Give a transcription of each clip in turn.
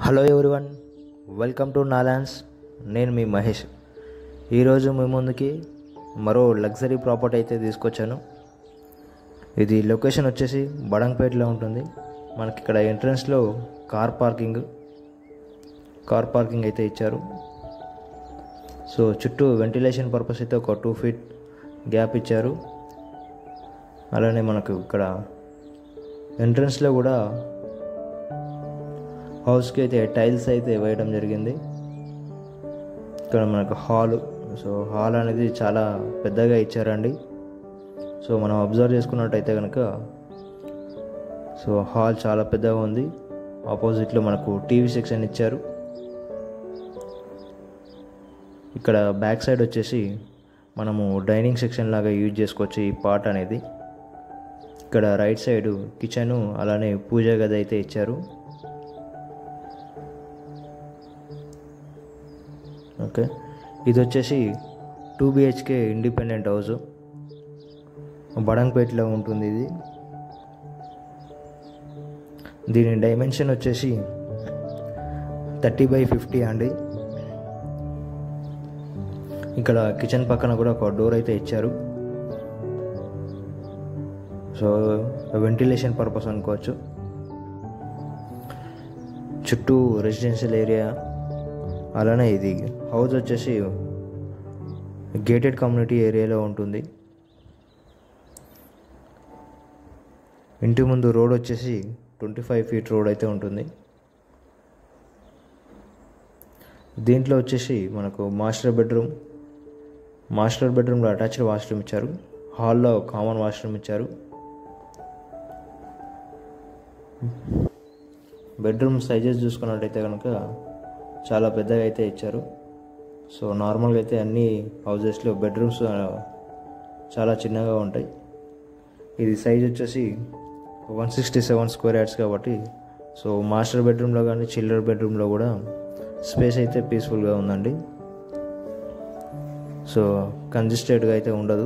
hello everyone welcome to Nalans నేను మీ మహేష్ ఈరోజు మీ ముందుకి మరో లగ్జరీ ప్రాపర్టీ అయితే తీసుకొచ్చాను ఇది లొకేషన్ వచ్చేసి బడంగపేటలో ఉంటుంది మనకి ఇక్కడ ఎంట్రన్స్లో కార్ పార్కింగ్ కార్ పార్కింగ్ అయితే ఇచ్చారు సో చుట్టూ వెంటిలేషన్ పర్పస్ అయితే ఒక టూ ఫీట్ గ్యాప్ ఇచ్చారు అలానే మనకు ఇక్కడ ఎంట్రన్స్లో కూడా హౌస్కి అయితే టైల్స్ అయితే వేయడం జరిగింది ఇక్కడ మనకు హాల్ సో హాల్ అనేది చాలా పెద్దగా ఇచ్చారండి సో మనం అబ్జర్వ్ చేసుకున్నట్టయితే కనుక సో హాల్ చాలా పెద్దగా ఉంది ఆపోజిట్లో మనకు టీవీ సెక్షన్ ఇచ్చారు ఇక్కడ బ్యాక్ సైడ్ వచ్చేసి మనము డైనింగ్ సెక్షన్ లాగా యూజ్ చేసుకోవచ్చు ఈ పార్ట్ అనేది ఇక్కడ రైట్ సైడ్ కిచెను అలానే పూజ గది అయితే ఇచ్చారు ఓకే ఇది వచ్చేసి టూ బిహెచ్కే ఇండిపెండెంట్ హౌస్ బడంగపేటలో ఉంటుంది ఇది దీని డైమెన్షన్ వచ్చేసి థర్టీ బై ఫిఫ్టీ అండి ఇక్కడ కిచెన్ పక్కన కూడా ఒక డోర్ అయితే ఇచ్చారు సో వెంటిలేషన్ పర్పస్ అనుకోవచ్చు చుట్టూ రెసిడెన్షియల్ ఏరియా అలానే ఇది హౌస్ వచ్చేసి గేటెడ్ కమ్యూనిటీ ఏరియాలో ఉంటుంది ఇంటి ముందు రోడ్ వచ్చేసి ట్వంటీ ఫైవ్ ఫీట్ రోడ్ అయితే ఉంటుంది దీంట్లో వచ్చేసి మనకు మాస్టర్ బెడ్రూమ్ మాస్టర్ బెడ్రూమ్లో అటాచ్డ్ వాష్రూమ్ ఇచ్చారు హాల్లో కామన్ వాష్రూమ్ ఇచ్చారు బెడ్రూమ్ సైజెస్ చూసుకున్నట్టయితే కనుక చాలా పెద్దగా అయితే ఇచ్చారు సో నార్మల్గా అయితే అన్ని హౌజెస్లో బెడ్రూమ్స్ చాలా చిన్నగా ఉంటాయి ఇది సైజ్ వచ్చేసి one sixty seven square yards కాబట్టి సో మాస్టర్ బెడ్రూమ్లో కానీ చిల్డ్రన్ బెడ్రూమ్లో కూడా స్పేస్ అయితే పీస్ఫుల్గా ఉందండి సో కంజెస్టెడ్గా అయితే ఉండదు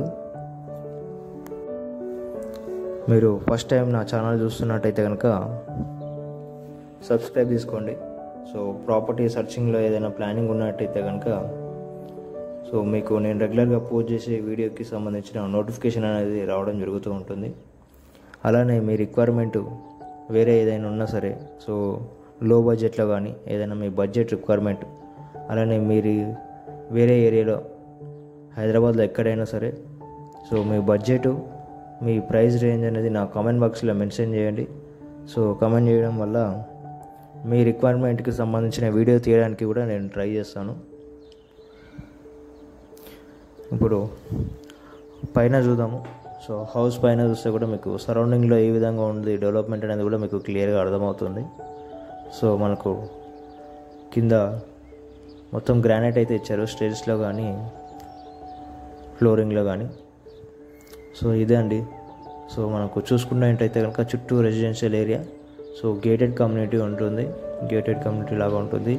మీరు ఫస్ట్ టైం నా ఛానల్ చూస్తున్నట్టయితే కనుక సబ్స్క్రైబ్ చేసుకోండి సో ప్రాపర్టీ సర్చింగ్లో ఏదైనా ప్లానింగ్ ఉన్నట్టయితే కనుక సో మీకు నేను రెగ్యులర్గా పోస్ట్ చేసే వీడియోకి సంబంధించిన నోటిఫికేషన్ అనేది రావడం జరుగుతూ ఉంటుంది అలానే మీ రిక్వైర్మెంట్ వేరే ఏదైనా ఉన్నా సరే సో లో బడ్జెట్లో కానీ ఏదైనా మీ బడ్జెట్ రిక్వైర్మెంట్ అలానే మీరు వేరే ఏరియాలో హైదరాబాద్లో ఎక్కడైనా సరే సో మీ బడ్జెట్ మీ ప్రైస్ రేంజ్ అనేది నా కామెంట్ బాక్స్లో మెన్షన్ చేయండి సో కామెంట్ చేయడం వల్ల మీ రిక్వైర్మెంట్కి సంబంధించిన వీడియో తీయడానికి కూడా నేను ట్రై చేస్తాను ఇప్పుడు పైన చూద్దాము సో హౌస్ పైన చూస్తే కూడా మీకు సరౌండింగ్లో ఏ విధంగా ఉంది డెవలప్మెంట్ అనేది కూడా మీకు క్లియర్గా అర్థమవుతుంది సో మనకు కింద మొత్తం గ్రానైట్ అయితే ఇచ్చారు స్టేజ్లో కానీ ఫ్లోరింగ్లో కానీ సో ఇదే అండి సో మనకు చూసుకున్నట్టయితే కనుక చుట్టూ residential area so gated community ఉంటుంది గేటెడ్ కమ్యూనిటీ లాగా ఉంటుంది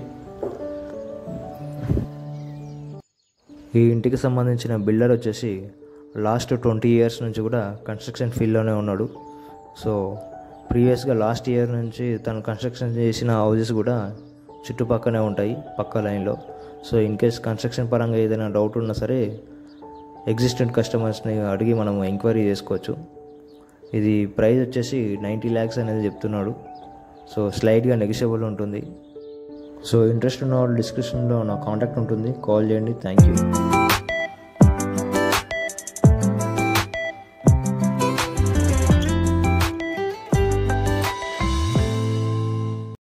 ఈ ఇంటికి సంబంధించిన బిల్డర్ వచ్చేసి లాస్ట్ ట్వంటీ ఇయర్స్ నుంచి కూడా కన్స్ట్రక్షన్ ఫీల్డ్లోనే ఉన్నాడు సో ప్రీవియస్గా లాస్ట్ ఇయర్ నుంచి తను కన్స్ట్రక్షన్ చేసిన హౌజెస్ కూడా చుట్టుపక్కనే ఉంటాయి పక్క లైన్లో సో ఇన్ కేస్ కన్స్ట్రక్షన్ పరంగా ఏదైనా డౌట్ ఉన్నా సరే ఎగ్జిస్టెంట్ కస్టమర్స్ని అడిగి మనం ఎంక్వైరీ చేసుకోవచ్చు ఇది ప్రైస్ వచ్చేసి నైంటీ ల్యాక్స్ అనేది చెప్తున్నాడు సో స్లైడ్గా నెగిషియబుల్ ఉంటుంది సో ఇంట్రెస్ట్ ఉన్న వాళ్ళు డిస్క్రిప్షన్లో నా కాంటాక్ట్ ఉంటుంది కాల్ చేయండి థ్యాంక్ యూ